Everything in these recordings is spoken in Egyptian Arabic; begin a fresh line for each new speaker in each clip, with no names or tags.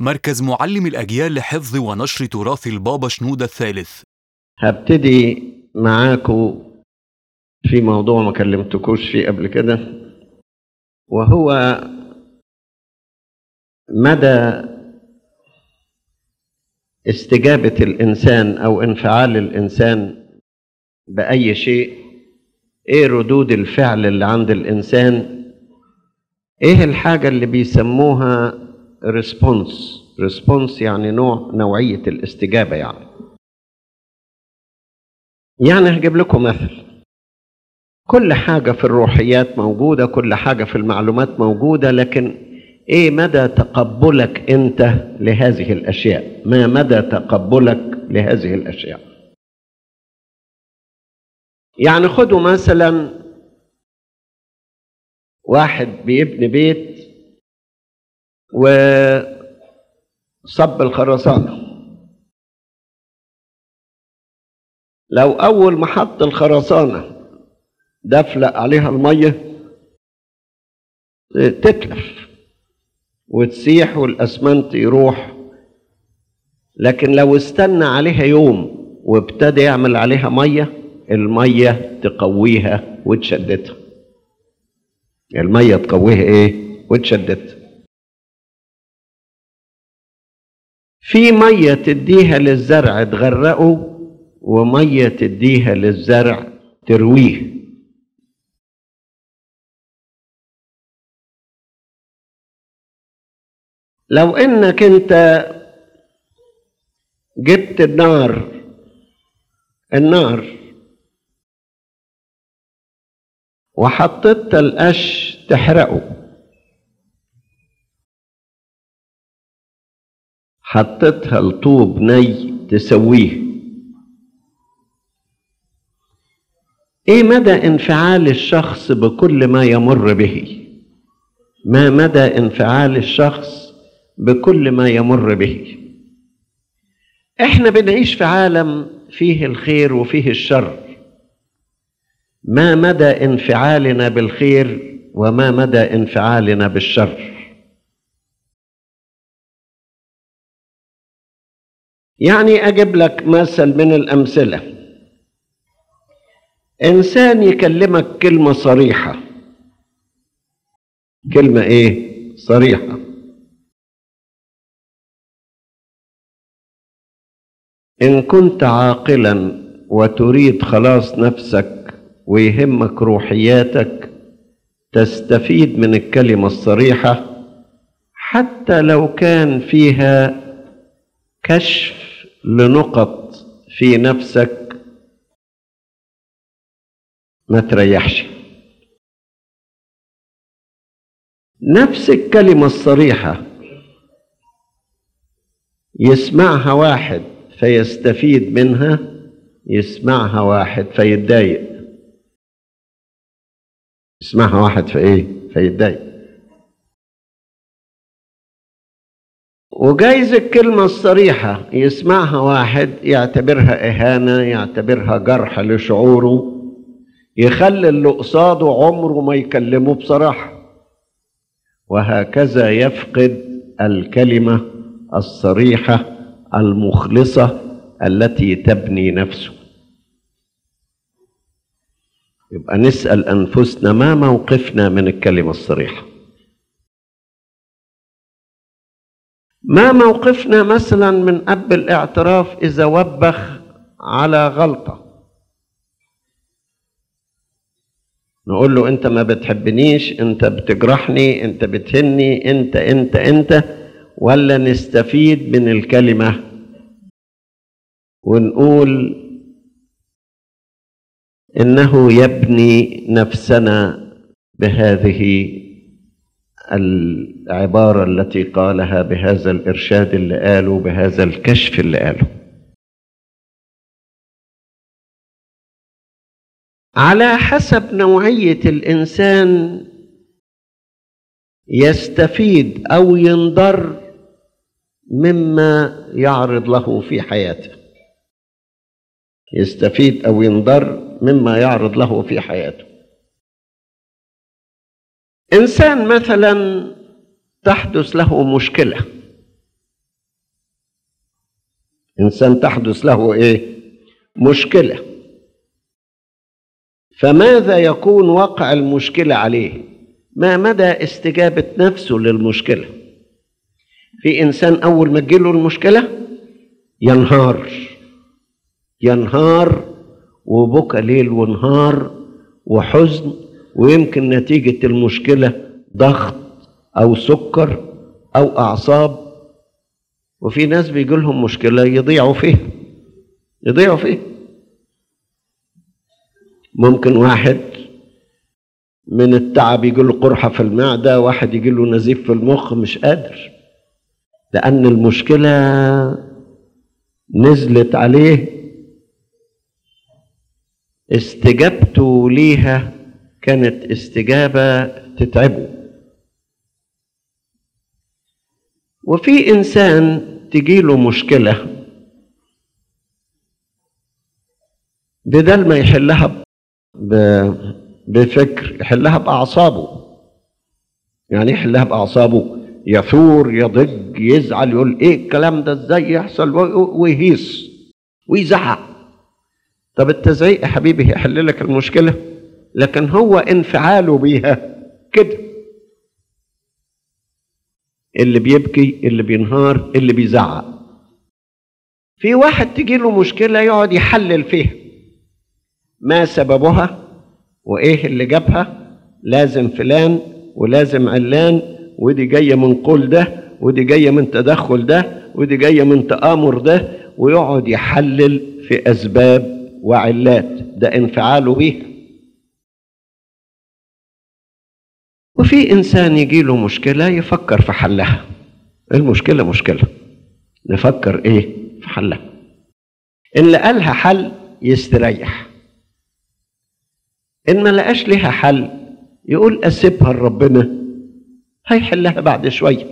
مركز معلم الأجيال لحفظ ونشر تراث البابا شنودة الثالث
هبتدي معاكم في موضوع ما كلمتكوش فيه قبل كده وهو مدى استجابة الإنسان أو انفعال الإنسان بأي شيء إيه ردود الفعل اللي عند الإنسان إيه الحاجة اللي بيسموها ريسبونس ريسبونس يعني نوع نوعية الاستجابة يعني يعني هجيب لكم مثل كل حاجة في الروحيات موجودة كل حاجة في المعلومات موجودة لكن ايه مدى تقبلك انت لهذه الاشياء ما مدى تقبلك لهذه الاشياء يعني خدوا مثلا واحد بيبني بيت وصب الخرسانة لو أول ما حط الخرسانة دفلق عليها المية تتلف وتسيح والاسمنت يروح لكن لو استنى عليها يوم وابتدى يعمل عليها ميه الميه تقويها وتشددها الميه تقويها ايه وتشددها في ميه تديها للزرع تغرقه وميه تديها للزرع ترويه لو انك انت جبت النار النار وحطيت القش تحرقه حطيتها لطوب ني تسويه ايه مدى انفعال الشخص بكل ما يمر به ما مدى انفعال الشخص بكل ما يمر به احنا بنعيش في عالم فيه الخير وفيه الشر ما مدى انفعالنا بالخير وما مدى انفعالنا بالشر يعني اجيب لك مثل من الامثله انسان يكلمك كلمه صريحه كلمه ايه صريحه إن كنت عاقلا وتريد خلاص نفسك ويهمك روحياتك تستفيد من الكلمة الصريحة حتى لو كان فيها كشف لنقط في نفسك ما تريحش نفس الكلمة الصريحة يسمعها واحد فيستفيد منها يسمعها واحد فيتضايق يسمعها واحد في ايه فيتضايق وجايز الكلمة الصريحة يسمعها واحد يعتبرها إهانة يعتبرها جرح لشعوره يخلي اللي قصاده عمره ما يكلمه بصراحة وهكذا يفقد الكلمة الصريحة المخلصة التي تبني نفسه يبقى نسأل أنفسنا ما موقفنا من الكلمة الصريحة ما موقفنا مثلا من أب الاعتراف إذا وبخ على غلطة نقول له أنت ما بتحبنيش أنت بتجرحني أنت بتهني أنت أنت أنت ولا نستفيد من الكلمة ونقول إنه يبني نفسنا بهذه العبارة التي قالها بهذا الإرشاد اللي قاله بهذا الكشف اللي قاله على حسب نوعية الإنسان يستفيد أو ينضر مما يعرض له في حياته يستفيد أو ينضر مما يعرض له في حياته إنسان مثلا تحدث له مشكلة إنسان تحدث له إيه مشكلة فماذا يكون وقع المشكلة عليه ما مدى استجابة نفسه للمشكلة في إنسان أول ما تجيله المشكلة ينهار ينهار وبكى ليل ونهار وحزن ويمكن نتيجة المشكلة ضغط أو سكر أو أعصاب وفي ناس بيجي لهم مشكلة يضيعوا فيها يضيعوا فيها ممكن واحد من التعب يجي له قرحة في المعدة واحد يجي له نزيف في المخ مش قادر لأن المشكلة نزلت عليه استجابته ليها كانت استجابة تتعبه وفي إنسان تجيله مشكلة بدل ما يحلها ب- بفكر يحلها بأعصابه يعني يحلها بأعصابه يثور يضج يزعل يقول ايه الكلام ده ازاي يحصل و- ويهيص ويزعق طب التزعيق يا حبيبي هيحل لك المشكلة لكن هو انفعاله بيها كده اللي بيبكي اللي بينهار اللي بيزعق في واحد تجيله مشكلة يقعد يحلل فيها ما سببها وايه اللي جابها لازم فلان ولازم علان ودي جايه من قول ده ودي جايه من تدخل ده ودي جايه من تآمر ده ويقعد يحلل في اسباب وعلات ده انفعاله بيها وفي انسان يجيله مشكله يفكر في حلها المشكله مشكله نفكر ايه في حلها ان لقالها حل يستريح ان ما لقاش لها حل يقول اسيبها لربنا هيحلها بعد شويه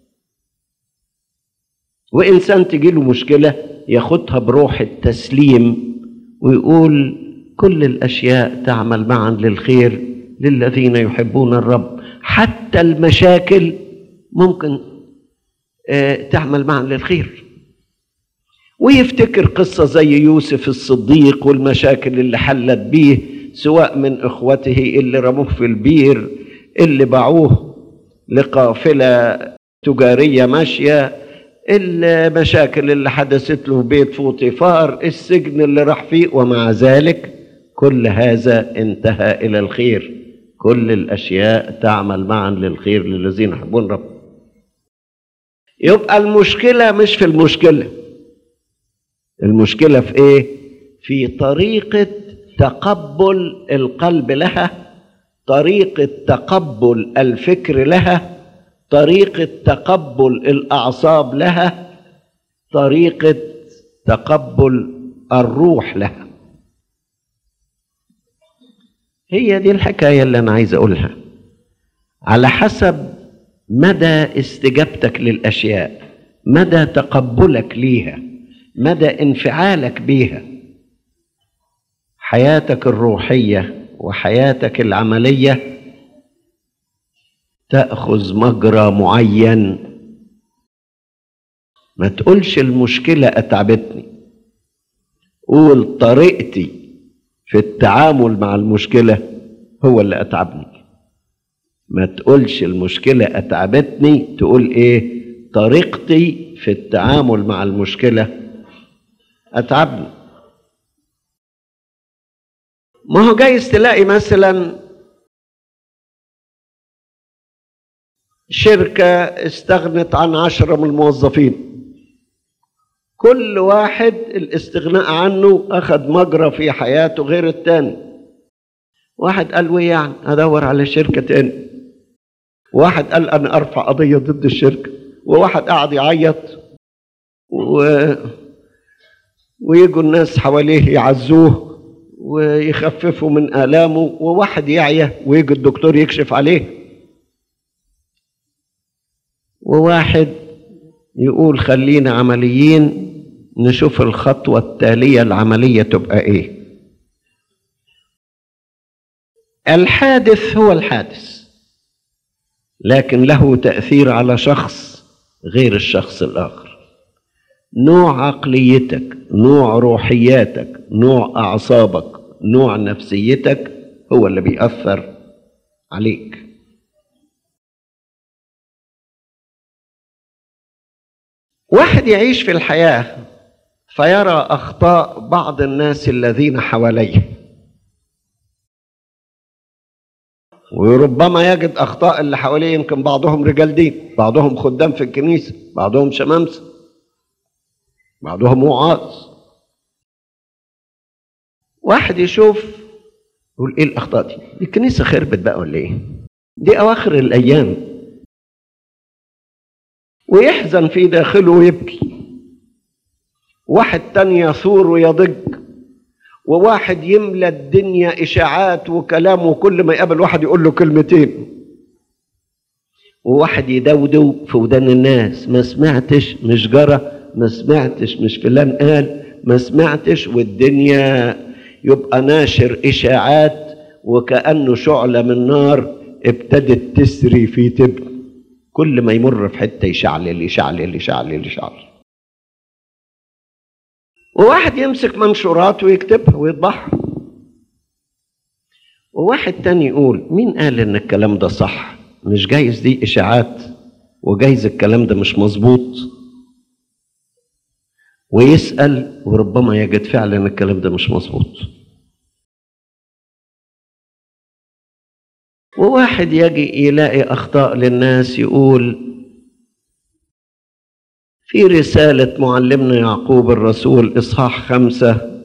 وانسان تجيله مشكله ياخدها بروح التسليم ويقول كل الاشياء تعمل معا للخير للذين يحبون الرب حتى المشاكل ممكن آه، تعمل معا للخير ويفتكر قصة زي يوسف الصديق والمشاكل اللي حلت بيه سواء من إخوته اللي رموه في البير اللي باعوه لقافلة تجارية ماشية المشاكل اللي حدثت له في بيت فوطيفار السجن اللي راح فيه ومع ذلك كل هذا انتهى إلى الخير كل الأشياء تعمل معا للخير للذين يحبون رب يبقى المشكلة مش في المشكلة المشكلة في ايه؟ في طريقة تقبل القلب لها طريقة تقبل الفكر لها طريقة تقبل الأعصاب لها طريقة تقبل الروح لها هي دي الحكاية اللي أنا عايز أقولها على حسب مدى استجابتك للأشياء مدى تقبلك ليها مدى انفعالك بيها حياتك الروحيه وحياتك العمليه تاخذ مجرى معين ما تقولش المشكله اتعبتني قول طريقتي في التعامل مع المشكله هو اللي اتعبني ما تقولش المشكله اتعبتني تقول ايه طريقتي في التعامل مع المشكله اتعبني ما هو جايز تلاقي مثلا شركة استغنت عن عشرة من الموظفين كل واحد الاستغناء عنه أخذ مجرى في حياته غير التاني واحد قال ويه يعني أدور على شركة تاني واحد قال أنا أرفع قضية ضد الشركة وواحد قعد يعيط و... ويجوا الناس حواليه يعزوه ويخففوا من آلامه وواحد يعيا ويجي الدكتور يكشف عليه وواحد يقول خلينا عمليين نشوف الخطوة التالية العملية تبقى ايه الحادث هو الحادث لكن له تأثير على شخص غير الشخص الآخر نوع عقليتك نوع روحياتك نوع اعصابك نوع نفسيتك هو اللي بيأثر عليك واحد يعيش في الحياة فيرى أخطاء بعض الناس الذين حواليه وربما يجد أخطاء اللي حواليه يمكن بعضهم رجال دين بعضهم خدام في الكنيسة بعضهم شمامسة بعضهم وعاظ واحد يشوف يقول ايه الاخطاء دي؟ دي الكنيسه خربت بقى ولا ايه؟ دي اواخر الايام ويحزن في داخله ويبكي واحد تاني يثور ويضج وواحد يملى الدنيا اشاعات وكلام وكل ما يقابل واحد يقول له كلمتين وواحد يدودو في ودان الناس ما سمعتش مش جرى ما سمعتش مش فلان قال ما سمعتش والدنيا يبقى ناشر اشاعات وكانه شعله من نار ابتدت تسري في تبن كل ما يمر في حته يشعلل يشعلل يشعلل يشعلل وواحد يمسك منشورات ويكتبها ويطبعها وواحد تاني يقول مين قال ان الكلام ده صح مش جايز دي اشاعات وجايز الكلام ده مش مظبوط ويسأل وربما يجد فعلا الكلام ده مش مظبوط وواحد يجي يلاقي أخطاء للناس يقول في رسالة معلمنا يعقوب الرسول إصحاح خمسة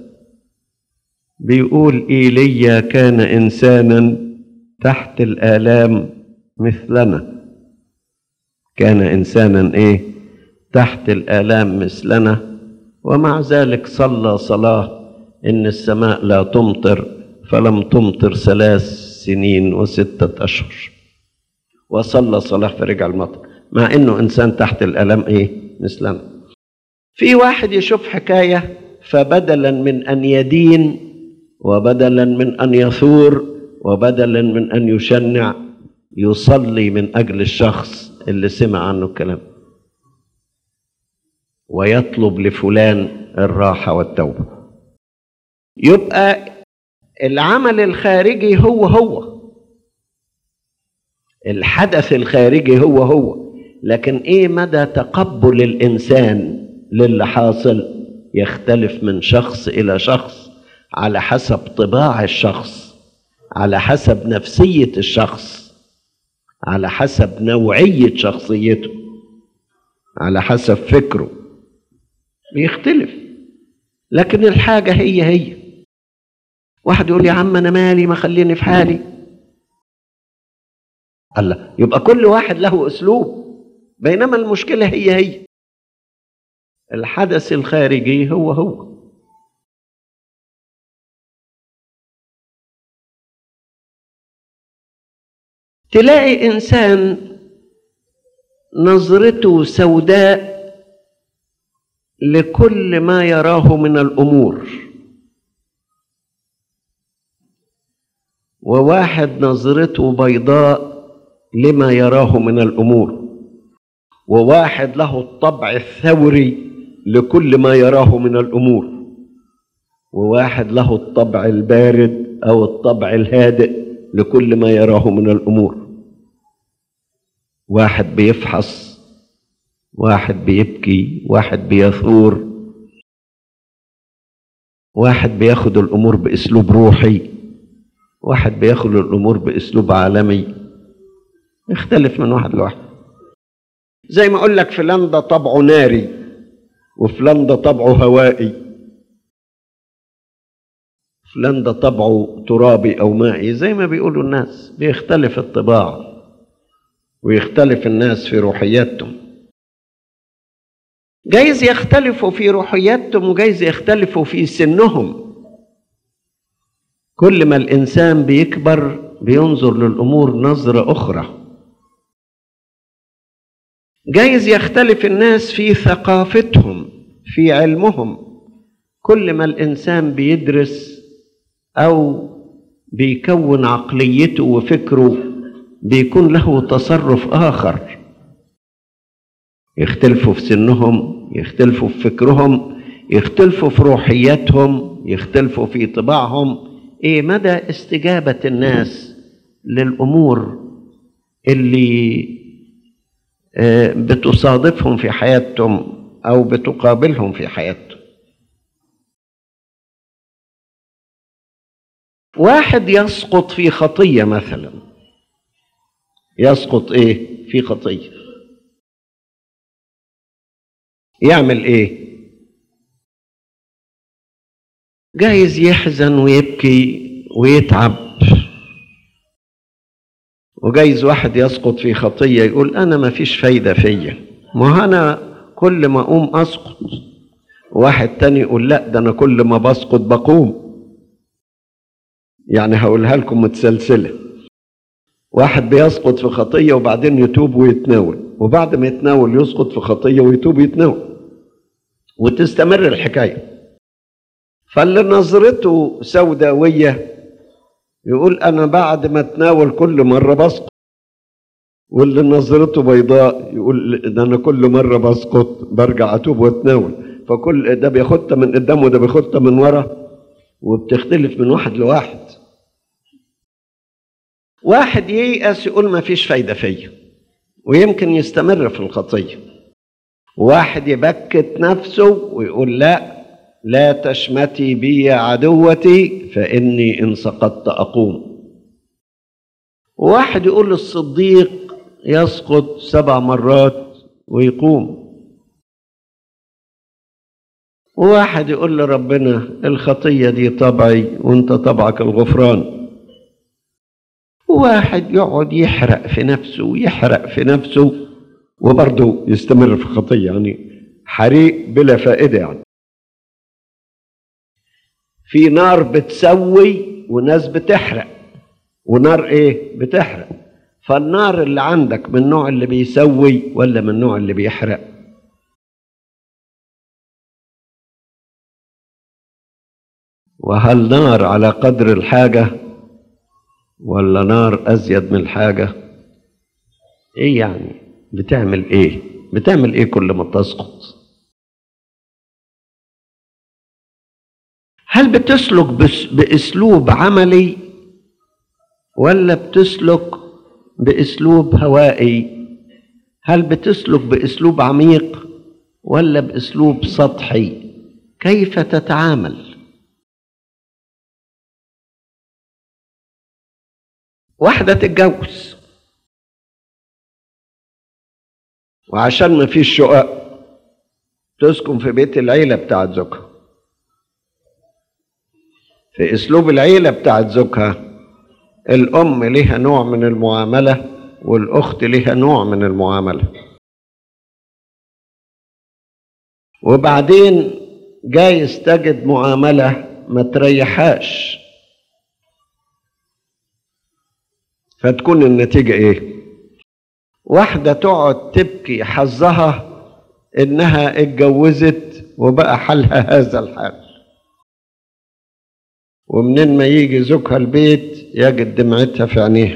بيقول إيليا كان إنسانا تحت الآلام مثلنا كان إنسانا إيه تحت الآلام مثلنا ومع ذلك صلى صلاة إن السماء لا تمطر فلم تمطر ثلاث سنين وستة أشهر وصلى صلاة فرجع المطر مع إنه إنسان تحت الألم إيه مثلنا في واحد يشوف حكاية فبدلا من أن يدين وبدلا من أن يثور وبدلا من أن يشنع يصلي من أجل الشخص اللي سمع عنه الكلام ويطلب لفلان الراحة والتوبة يبقى العمل الخارجي هو هو الحدث الخارجي هو هو لكن ايه مدى تقبل الانسان للي حاصل يختلف من شخص الى شخص على حسب طباع الشخص على حسب نفسيه الشخص على حسب نوعيه شخصيته على حسب فكره بيختلف لكن الحاجه هي هي واحد يقول يا عم انا مالي ما خليني في حالي الله يبقى كل واحد له اسلوب بينما المشكله هي هي الحدث الخارجي هو هو تلاقي انسان نظرته سوداء لكل ما يراه من الامور وواحد نظرته بيضاء لما يراه من الامور وواحد له الطبع الثوري لكل ما يراه من الامور وواحد له الطبع البارد او الطبع الهادئ لكل ما يراه من الامور واحد بيفحص واحد بيبكي واحد بيثور واحد بياخد الامور باسلوب روحي واحد بياخد الامور باسلوب عالمي يختلف من واحد لواحد زي ما اقول لك فلان ده طبعه ناري وفلان ده طبعه هوائي فلان ده طبعه ترابي او مائي زي ما بيقولوا الناس بيختلف الطباع ويختلف الناس في روحياتهم جايز يختلفوا في روحياتهم وجايز يختلفوا في سنهم كل ما الانسان بيكبر بينظر للامور نظره اخرى جايز يختلف الناس في ثقافتهم في علمهم كل ما الانسان بيدرس او بيكون عقليته وفكره بيكون له تصرف اخر يختلفوا في سنهم يختلفوا في فكرهم يختلفوا في روحياتهم يختلفوا في طباعهم ايه مدى استجابة الناس للأمور اللي آه، بتصادفهم في حياتهم أو بتقابلهم في حياتهم واحد يسقط في خطية مثلا يسقط ايه في خطية يعمل ايه جايز يحزن ويبكي ويتعب وجايز واحد يسقط في خطية يقول أنا ما فيش فايدة فيا ما أنا كل ما أقوم أسقط واحد تاني يقول لا ده أنا كل ما بسقط بقوم يعني هقولها لكم متسلسلة واحد بيسقط في خطية وبعدين يتوب ويتناول وبعد ما يتناول يسقط في خطية ويتوب ويتناول وتستمر الحكاية فاللي نظرته سوداوية يقول أنا بعد ما اتناول كل مرة بسقط واللي نظرته بيضاء يقول ده أنا كل مرة بسقط برجع أتوب وأتناول فكل ده بياخدها من قدام وده بياخدها من ورا وبتختلف من واحد لواحد واحد ييأس يقول ما فيش فايدة فيا ويمكن يستمر في الخطية واحد يبكت نفسه ويقول لا لا تشمتي بي يا عدوتي فإني إن سقطت أقوم واحد يقول للصديق يسقط سبع مرات ويقوم وواحد يقول لربنا الخطية دي طبعي وانت طبعك الغفران وواحد يقعد يحرق في نفسه ويحرق في نفسه وبرضه يستمر في خطية يعني حريق بلا فائدة يعني في نار بتسوي وناس بتحرق ونار ايه بتحرق فالنار اللي عندك من النوع اللي بيسوي ولا من النوع اللي بيحرق وهل نار على قدر الحاجة ولا نار أزيد من الحاجة ايه يعني بتعمل ايه بتعمل ايه كل ما تسقط هل بتسلك بس باسلوب عملي ولا بتسلك باسلوب هوائي هل بتسلك باسلوب عميق ولا باسلوب سطحي كيف تتعامل واحده تتجوز وعشان ما فيش شقق تسكن في بيت العيله بتاعت زوجها في اسلوب العيله بتاعت زوجها الام ليها نوع من المعامله والاخت ليها نوع من المعامله وبعدين جايز تجد معامله ما تريحهاش فتكون النتيجه ايه واحده تقعد تبكي حظها انها اتجوزت وبقى حالها هذا الحال ومنين ما يجي زوجها البيت يجد دمعتها في عينيها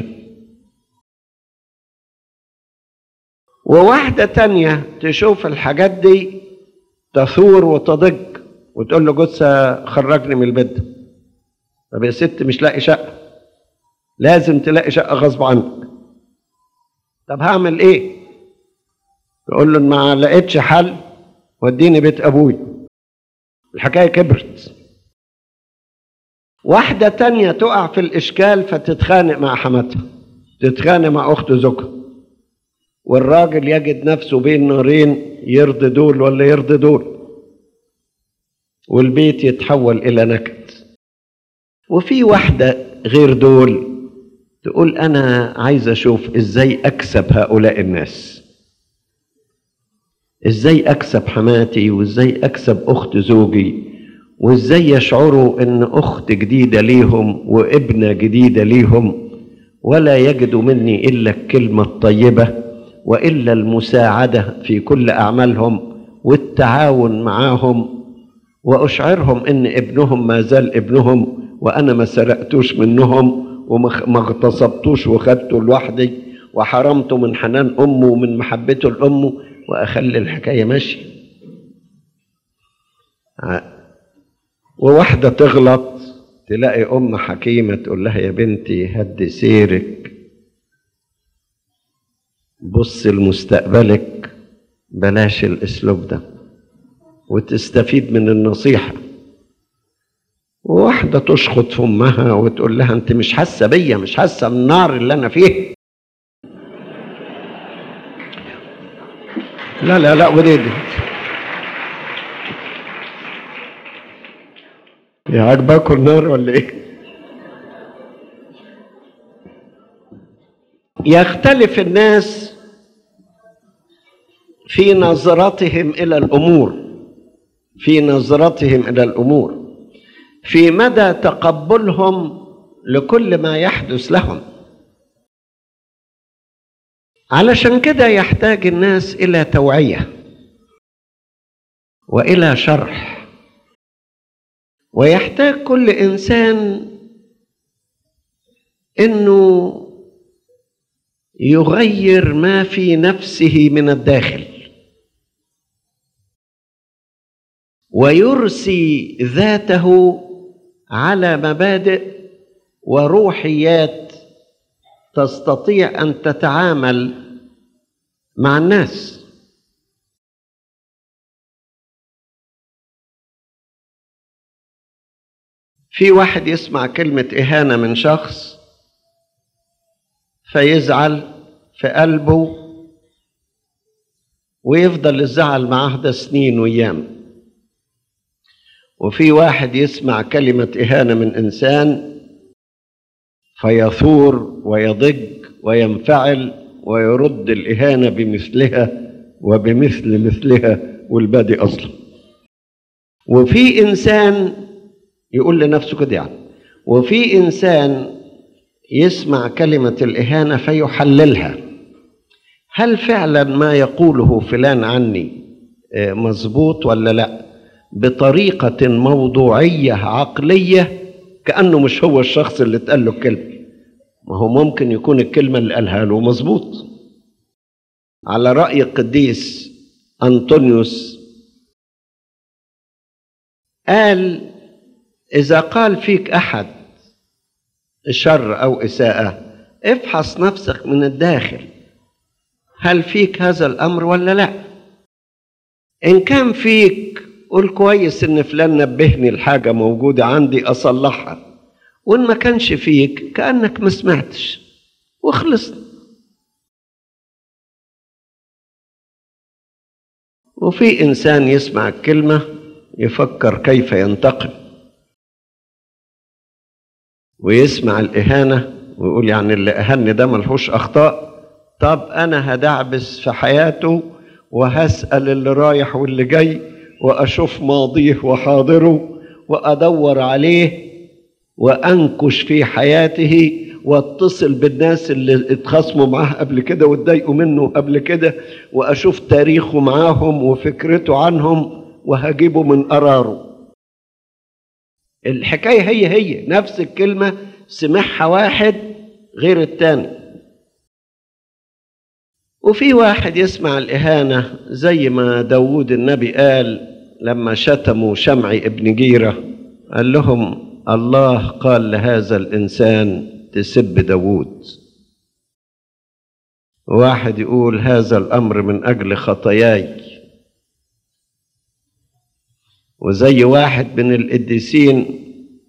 وواحدة تانية تشوف الحاجات دي تثور وتضج وتقول له جوزها خرجني من البيت ده. طب يا ست مش لاقي شقة لازم تلاقي شقة غصب عنك طب هعمل ايه تقول له إن ما لقيتش حل وديني بيت ابوي الحكاية كبرت واحدة تانية تقع في الإشكال فتتخانق مع حماتها تتخانق مع أخت زوجها والراجل يجد نفسه بين نارين يرضي دول ولا يرضي دول والبيت يتحول إلى نكد وفي واحدة غير دول تقول أنا عايز أشوف إزاي أكسب هؤلاء الناس إزاي أكسب حماتي وإزاي أكسب أخت زوجي وازاي يشعروا ان اخت جديده ليهم وابنه جديده ليهم ولا يجدوا مني الا الكلمه الطيبه والا المساعده في كل اعمالهم والتعاون معاهم واشعرهم ان ابنهم ما زال ابنهم وانا ما سرقتوش منهم وما اغتصبتوش وخدته لوحدي وحرمته من حنان امه ومن محبته لامه واخلي الحكايه ماشيه ع- وواحدة تغلط تلاقي أم حكيمة تقول لها يا بنتي هدي سيرك بص لمستقبلك بلاش الأسلوب ده وتستفيد من النصيحة وواحدة تشخط في أمها وتقول لها أنت مش حاسة بيا مش حاسة بالنار اللي أنا فيه لا لا لا ودي دي يا عجباكم النار ولا ايه يختلف الناس في نظرتهم الى الامور في نظرتهم الى الامور في مدى تقبلهم لكل ما يحدث لهم علشان كده يحتاج الناس الى توعيه والى شرح ويحتاج كل انسان انه يغير ما في نفسه من الداخل ويرسي ذاته على مبادئ وروحيات تستطيع ان تتعامل مع الناس في واحد يسمع كلمة إهانة من شخص فيزعل في قلبه ويفضل الزعل معاه ده سنين وأيام وفي واحد يسمع كلمة إهانة من إنسان فيثور ويضج وينفعل ويرد الإهانة بمثلها وبمثل مثلها والبادي أصلا وفي إنسان يقول لنفسه كده يعني وفي انسان يسمع كلمه الاهانه فيحللها هل فعلا ما يقوله فلان عني آه، مظبوط ولا لا بطريقه موضوعيه عقليه كانه مش هو الشخص اللي اتقال له الكلمه ما هو ممكن يكون الكلمه اللي قالها له مظبوط على راي القديس انطونيوس قال إذا قال فيك أحد شر أو إساءة افحص نفسك من الداخل هل فيك هذا الأمر ولا لا إن كان فيك قول كويس إن فلان نبهني الحاجة موجودة عندي أصلحها وإن ما كانش فيك كأنك ما سمعتش وخلصنا وفي إنسان يسمع الكلمة يفكر كيف ينتقم ويسمع الإهانة ويقول يعني اللي أهني ده ملهوش أخطاء طب أنا هدعبس في حياته وهسأل اللي رايح واللي جاي وأشوف ماضيه وحاضره وأدور عليه وأنكش في حياته واتصل بالناس اللي اتخاصموا معاه قبل كده واتضايقوا منه قبل كده وأشوف تاريخه معاهم وفكرته عنهم وهجيبه من قراره الحكاية هي هي نفس الكلمة سمعها واحد غير التاني وفي واحد يسمع الإهانة زي ما داود النبي قال لما شتموا شمعي ابن جيرة قال لهم الله قال لهذا الإنسان تسب داود واحد يقول هذا الأمر من أجل خطاياي وزي واحد من القديسين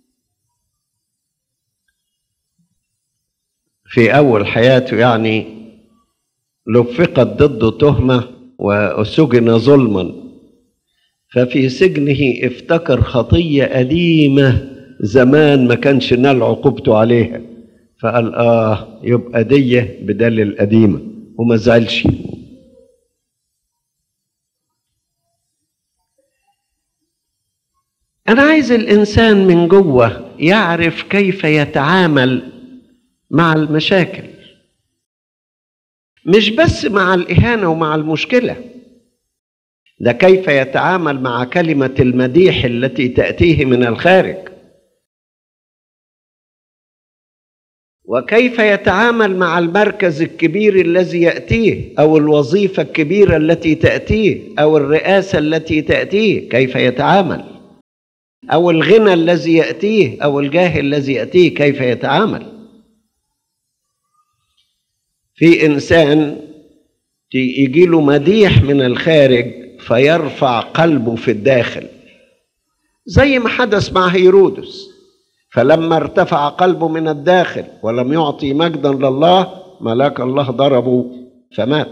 في أول حياته يعني لفقت ضده تهمة وسجن ظلما ففي سجنه افتكر خطية قديمة زمان ما كانش نال عقوبته عليها فقال آه يبقى دي بدل القديمة وما زعلش أنا عايز الإنسان من جوه يعرف كيف يتعامل مع المشاكل مش بس مع الإهانة ومع المشكلة ده كيف يتعامل مع كلمة المديح التي تأتيه من الخارج وكيف يتعامل مع المركز الكبير الذي يأتيه أو الوظيفة الكبيرة التي تأتيه أو الرئاسة التي تأتيه كيف يتعامل او الغنى الذي ياتيه او الجاه الذي ياتيه كيف يتعامل في انسان يجي له مديح من الخارج فيرفع قلبه في الداخل زي ما حدث مع هيرودس فلما ارتفع قلبه من الداخل ولم يعطي مجدا لله ملاك الله ضربه فمات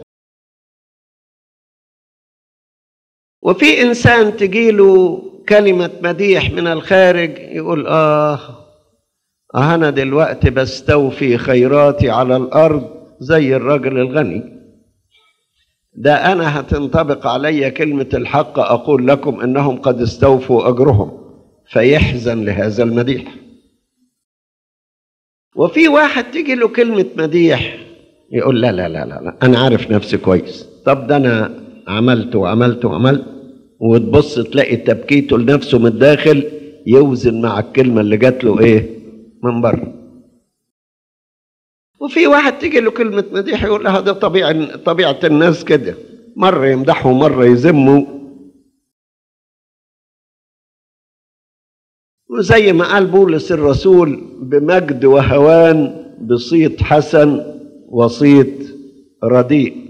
وفي انسان تجيله كلمه مديح من الخارج يقول اه انا دلوقتي بستوفي خيراتي على الارض زي الرجل الغني ده انا هتنطبق علي كلمه الحق اقول لكم انهم قد استوفوا اجرهم فيحزن لهذا المديح وفي واحد تيجي له كلمه مديح يقول لا لا لا لا, لا انا عارف نفسي كويس طب ده انا عملت وعملت وعملت وتبص تلاقي تبكيته لنفسه من الداخل يوزن مع الكلمه اللي جات له ايه من بره وفي واحد تيجي له كلمة مديح يقول لها ده طبيعة طبيعة الناس كده مرة يمدحوا مرة يذموا وزي ما قال بولس الرسول بمجد وهوان بصيت حسن وصيت رديء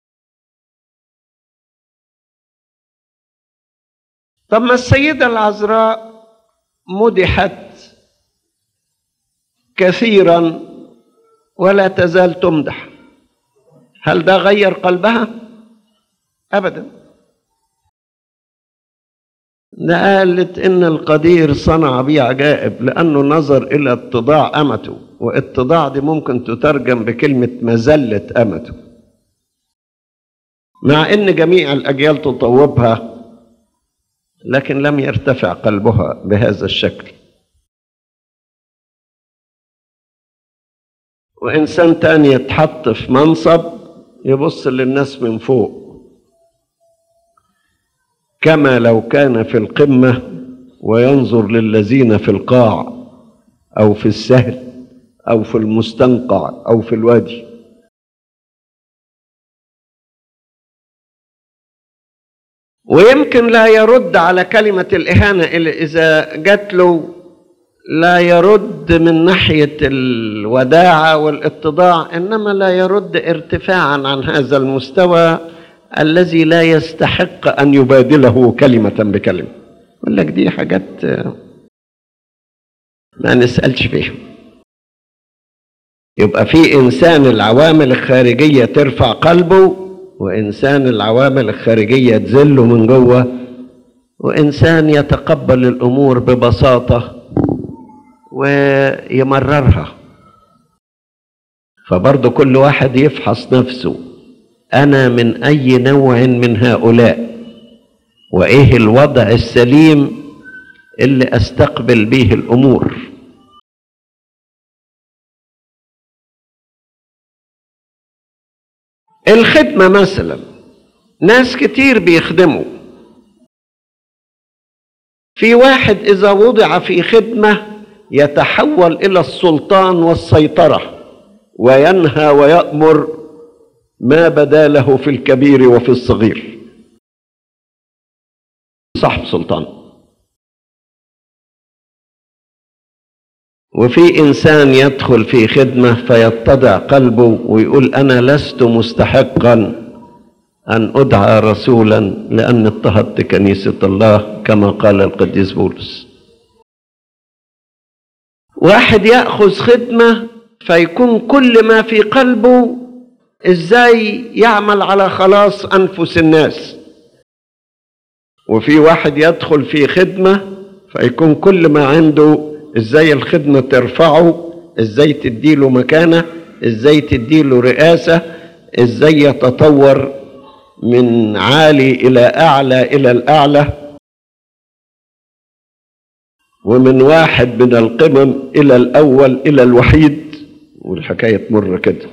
طب ما السيدة العذراء مدحت كثيرا ولا تزال تمدح هل ده غير قلبها ابدا ده قالت ان القدير صنع بي عجائب لانه نظر الى اتضاع امته واتضاع دي ممكن تترجم بكلمه مذله امته مع ان جميع الاجيال تطوبها لكن لم يرتفع قلبها بهذا الشكل وإنسان تاني يتحط في منصب يبص للناس من فوق كما لو كان في القمة وينظر للذين في القاع أو في السهل أو في المستنقع أو في الوادي ويمكن لا يرد على كلمة الإهانة إذا جات له لا يرد من ناحية الوداعة والاتضاع إنما لا يرد ارتفاعا عن هذا المستوى الذي لا يستحق أن يبادله كلمة بكلمة يقول لك دي حاجات ما نسألش فيها يبقى في إنسان العوامل الخارجية ترفع قلبه وإنسان العوامل الخارجية تذله من جوه وإنسان يتقبل الأمور ببساطة ويمررها فبرضه كل واحد يفحص نفسه انا من اي نوع من هؤلاء وايه الوضع السليم اللي استقبل به الامور الخدمه مثلا ناس كتير بيخدموا في واحد اذا وضع في خدمه يتحول الى السلطان والسيطره وينهى ويامر ما بدا له في الكبير وفي الصغير صاحب سلطان وفي انسان يدخل في خدمه فيتضع قلبه ويقول انا لست مستحقا ان ادعى رسولا لاني اضطهدت كنيسه الله كما قال القديس بولس واحد ياخذ خدمه فيكون كل ما في قلبه ازاي يعمل على خلاص انفس الناس وفي واحد يدخل في خدمه فيكون كل ما عنده ازاي الخدمه ترفعه ازاي تديله مكانه ازاي تديله رئاسه ازاي يتطور من عالي الى اعلى الى الاعلى ومن واحد من القمم الى الاول الى الوحيد والحكايه تمر كده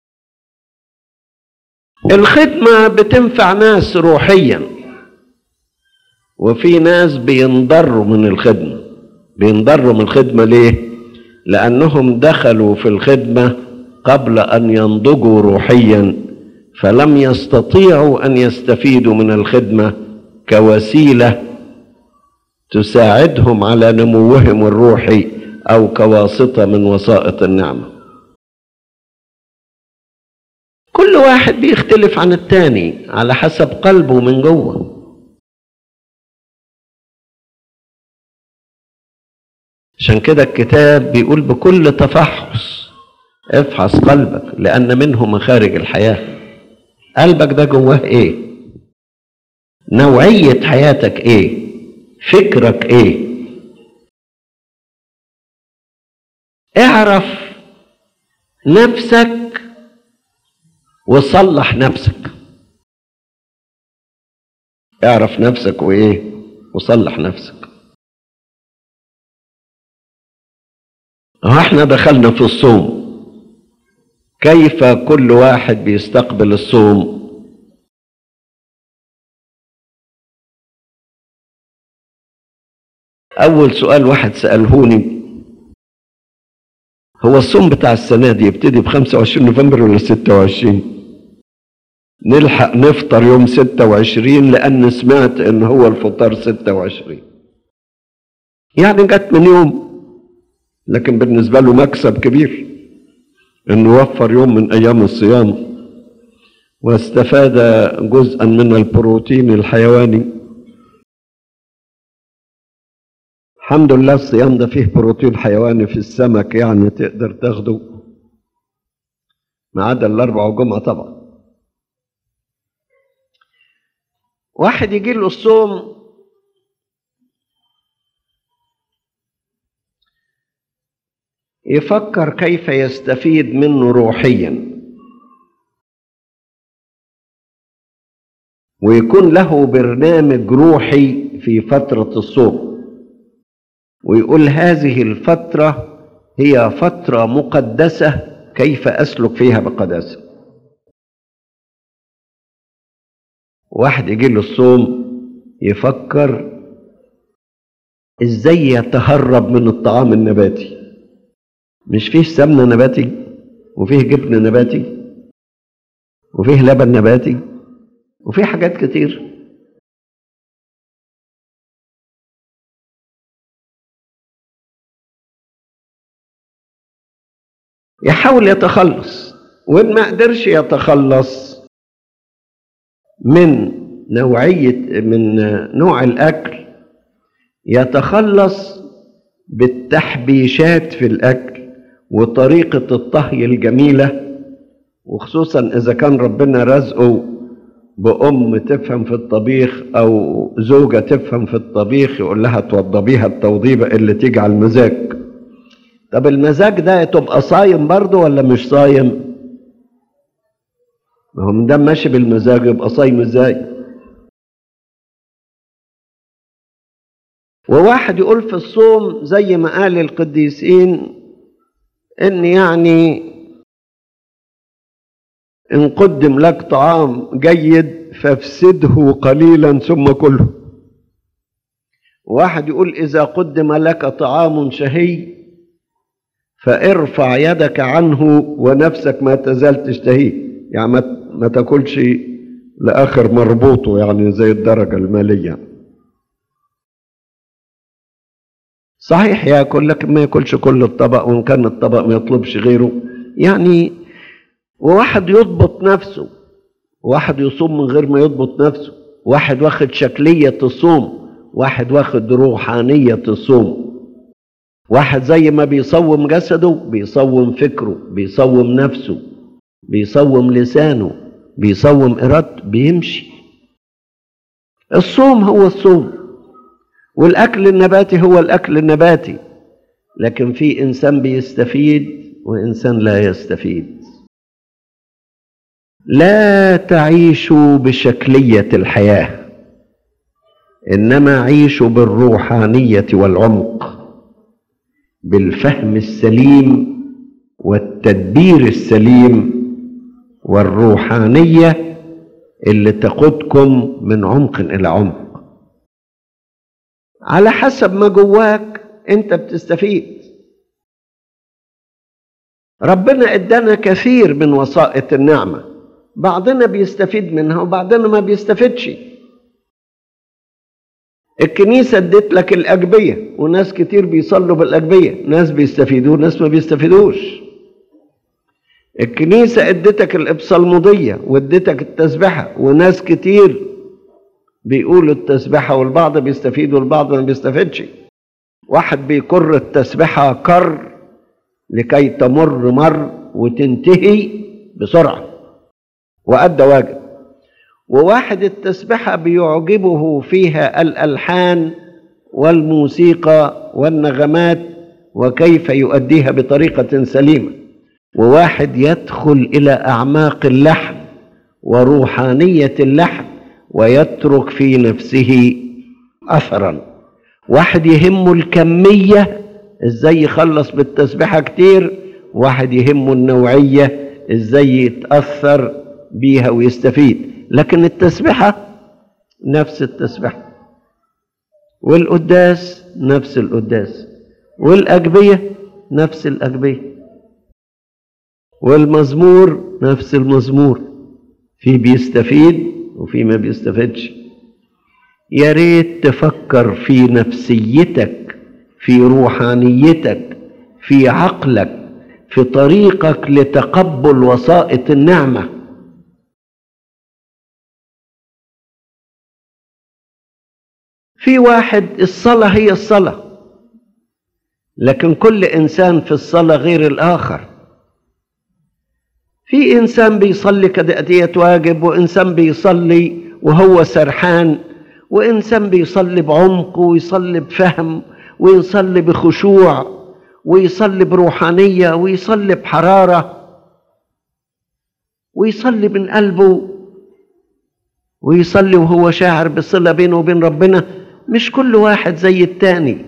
الخدمه بتنفع ناس روحيا وفي ناس بينضروا من الخدمه بينضروا من الخدمه ليه لانهم دخلوا في الخدمه قبل ان ينضجوا روحيا فلم يستطيعوا ان يستفيدوا من الخدمه كوسيله تساعدهم على نموهم الروحي او كواسطه من وسائط النعمه كل واحد بيختلف عن التاني على حسب قلبه من جوه عشان كده الكتاب بيقول بكل تفحص افحص قلبك لان منه مخارج الحياه قلبك ده جواه ايه نوعيه حياتك ايه فكرك ايه اعرف نفسك وصلح نفسك اعرف نفسك وايه وصلح نفسك اهو احنا دخلنا في الصوم كيف كل واحد بيستقبل الصوم اول سؤال واحد سالهوني هو الصوم بتاع السنه دي يبتدي ب 25 نوفمبر ولا 26 نلحق نفطر يوم 26 لان سمعت ان هو الفطار 26 يعني جت من يوم لكن بالنسبه له مكسب كبير انه وفر يوم من ايام الصيام واستفاد جزءا من البروتين الحيواني الحمد لله الصيام ده فيه بروتين حيواني في السمك يعني تقدر تاخده ما عدا الاربع وجمعه طبعا واحد يجي له الصوم يفكر كيف يستفيد منه روحيا ويكون له برنامج روحي في فترة الصوم ويقول هذه الفترة هي فترة مقدسة كيف أسلك فيها بقداسة واحد يجي له الصوم يفكر ازاي يتهرب من الطعام النباتي مش فيه سمنة نباتي وفيه جبن نباتي وفيه لبن نباتي وفيه حاجات كتير يحاول يتخلص وإن ما قدرش يتخلص من نوعية من نوع الأكل يتخلص بالتحبيشات في الأكل وطريقة الطهي الجميلة وخصوصا إذا كان ربنا رزقه بأم تفهم في الطبيخ أو زوجة تفهم في الطبيخ يقول لها توضبيها التوضيبة اللي تيجي على المزاج طب المزاج ده تبقى صايم برضه ولا مش صايم؟ ما هو ده ماشي بالمزاج يبقى صايم ازاي؟ وواحد يقول في الصوم زي ما قال القديسين ان يعني ان قدم لك طعام جيد فافسده قليلا ثم كله واحد يقول اذا قدم لك طعام شهي فارفع يدك عنه ونفسك ما تزال تشتهيه يعني ما, ما تاكلش لاخر مربوطه يعني زي الدرجه الماليه صحيح ياكل لكن ما ياكلش كل الطبق وان كان الطبق ما يطلبش غيره يعني وواحد يضبط نفسه واحد يصوم من غير ما يضبط نفسه واحد واخد شكلية الصوم واحد واخد روحانية الصوم واحد زي ما بيصوم جسده بيصوم فكره بيصوم نفسه بيصوم لسانه بيصوم إرادته بيمشي الصوم هو الصوم والأكل النباتي هو الأكل النباتي لكن في إنسان بيستفيد وإنسان لا يستفيد لا تعيشوا بشكلية الحياة إنما عيشوا بالروحانية والعمق بالفهم السليم والتدبير السليم والروحانية اللي تقودكم من عمق إلى عمق على حسب ما جواك انت بتستفيد ربنا ادانا كثير من وسائط النعمه بعضنا بيستفيد منها وبعضنا ما بيستفيدش الكنيسة ادت لك الأجبية وناس كتير بيصلوا بالأجبية ناس بيستفيدوا ناس ما بيستفيدوش الكنيسة ادتك الإبصالمودية وادتك التسبحة وناس كتير بيقولوا التسبحة والبعض بيستفيد والبعض ما بيستفيدش واحد بيكر التسبحة كر لكي تمر مر وتنتهي بسرعة وأدى واجب وواحد التسبحة بيعجبه فيها الألحان والموسيقى والنغمات وكيف يؤديها بطريقة سليمة وواحد يدخل إلى أعماق اللحن وروحانية اللحن ويترك في نفسه أثرا واحد يهمه الكمية ازاي يخلص بالتسبيحة كتير واحد يهمه النوعية ازاي يتأثر بيها ويستفيد لكن التسبيحة نفس التسبيحة والقداس نفس القداس والأجبية نفس الأجبية والمزمور نفس المزمور في بيستفيد وفي ما بيستفيدش يا ريت تفكر في نفسيتك في روحانيتك في عقلك في طريقك لتقبل وسائط النعمه في واحد الصلاه هي الصلاه لكن كل انسان في الصلاه غير الاخر في انسان بيصلي كدأتية واجب وانسان بيصلي وهو سرحان وانسان بيصلي بعمق ويصلي بفهم ويصلي بخشوع ويصلي بروحانيه ويصلي بحراره ويصلي من قلبه ويصلي وهو شاعر بصله بينه وبين ربنا مش كل واحد زي التاني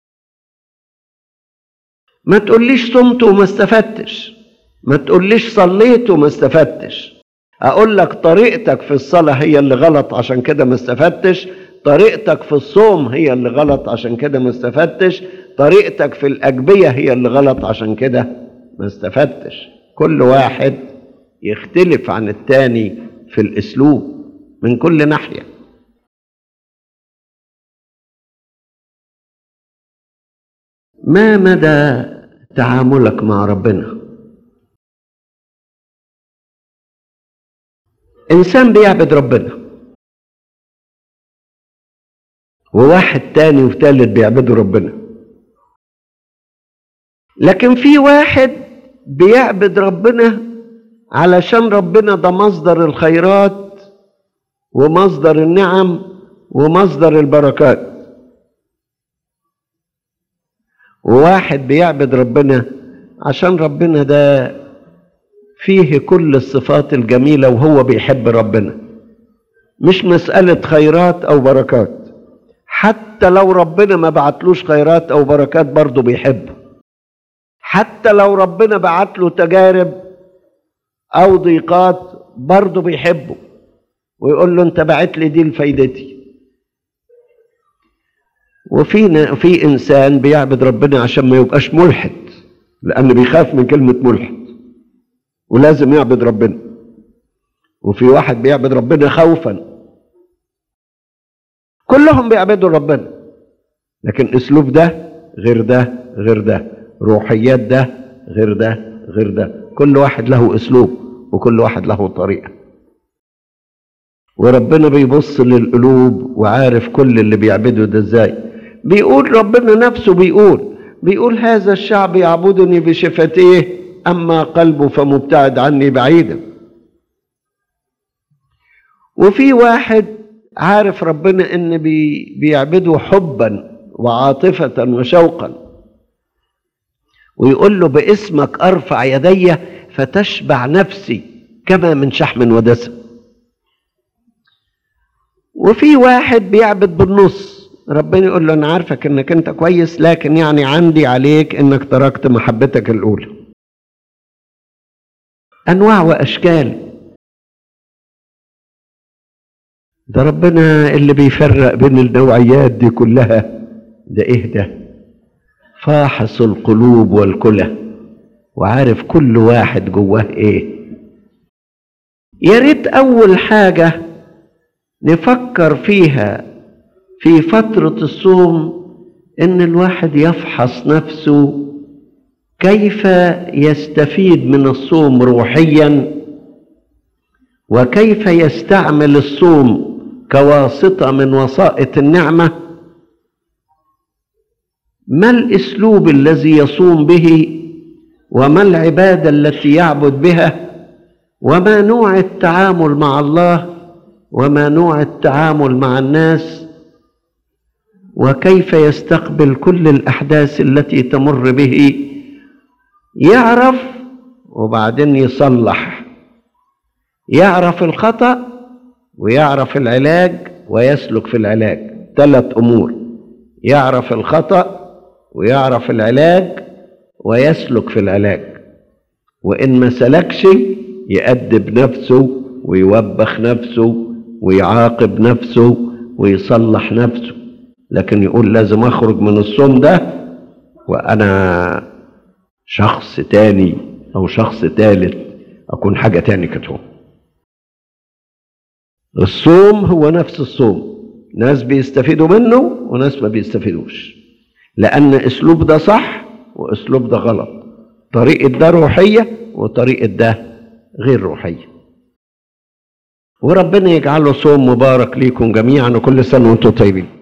ما تقوليش صمت وما استفدتش ما تقوليش صليت وما استفدتش اقول لك طريقتك في الصلاه هي اللي غلط عشان كده ما استفدتش طريقتك في الصوم هي اللي غلط عشان كده ما استفدتش طريقتك في الاجبيه هي اللي غلط عشان كده ما استفدتش كل واحد يختلف عن التاني في الاسلوب من كل ناحيه ما مدى تعاملك مع ربنا انسان بيعبد ربنا وواحد تاني وتالت بيعبدوا ربنا لكن في واحد بيعبد ربنا علشان ربنا ده مصدر الخيرات ومصدر النعم ومصدر البركات وواحد بيعبد ربنا عشان ربنا ده فيه كل الصفات الجميلة وهو بيحب ربنا مش مسألة خيرات أو بركات حتى لو ربنا ما بعتلوش خيرات أو بركات برضه بيحبه حتى لو ربنا بعت له تجارب أو ضيقات برضه بيحبه ويقول له أنت بعت لي دي لفايدتي وفي في إنسان بيعبد ربنا عشان ما يبقاش ملحد لأن بيخاف من كلمة ملحد ولازم يعبد ربنا وفي واحد بيعبد ربنا خوفا كلهم بيعبدوا ربنا لكن اسلوب ده غير ده غير ده روحيات ده غير ده غير ده كل واحد له اسلوب وكل واحد له طريقه وربنا بيبص للقلوب وعارف كل اللي بيعبده ده ازاي بيقول ربنا نفسه بيقول بيقول هذا الشعب يعبدني بشفتيه أما قلبه فمبتعد عني بعيدا وفي واحد عارف ربنا ان بي بيعبده حبا وعاطفة وشوقا ويقول له باسمك ارفع يدي فتشبع نفسي كما من شحم ودسم وفي واحد بيعبد بالنص ربنا يقول له انا عارفك انك انت كويس لكن يعني عندي عليك انك تركت محبتك الاولى انواع واشكال ده ربنا اللي بيفرق بين النوعيات دي كلها ده ايه ده فاحص القلوب والكلى وعارف كل واحد جواه ايه يا ريت اول حاجه نفكر فيها في فترة الصوم إن الواحد يفحص نفسه كيف يستفيد من الصوم روحيا وكيف يستعمل الصوم كواسطة من وسائط النعمة ما الاسلوب الذي يصوم به وما العباده التي يعبد بها وما نوع التعامل مع الله وما نوع التعامل مع الناس وكيف يستقبل كل الاحداث التي تمر به يعرف وبعدين يصلح يعرف الخطا ويعرف العلاج ويسلك في العلاج ثلاث امور يعرف الخطأ ويعرف العلاج ويسلك في العلاج وإن ما سلكش يأدب نفسه ويوبخ نفسه ويعاقب نفسه ويصلح نفسه لكن يقول لازم أخرج من الصوم ده وأنا شخص تاني أو شخص تالت أكون حاجة تاني كتوم الصوم هو نفس الصوم ناس بيستفيدوا منه وناس ما بيستفيدوش لأن أسلوب ده صح وأسلوب ده غلط طريقة ده روحية وطريقة ده غير روحية وربنا يجعله صوم مبارك ليكم جميعا وكل سنة وانتم طيبين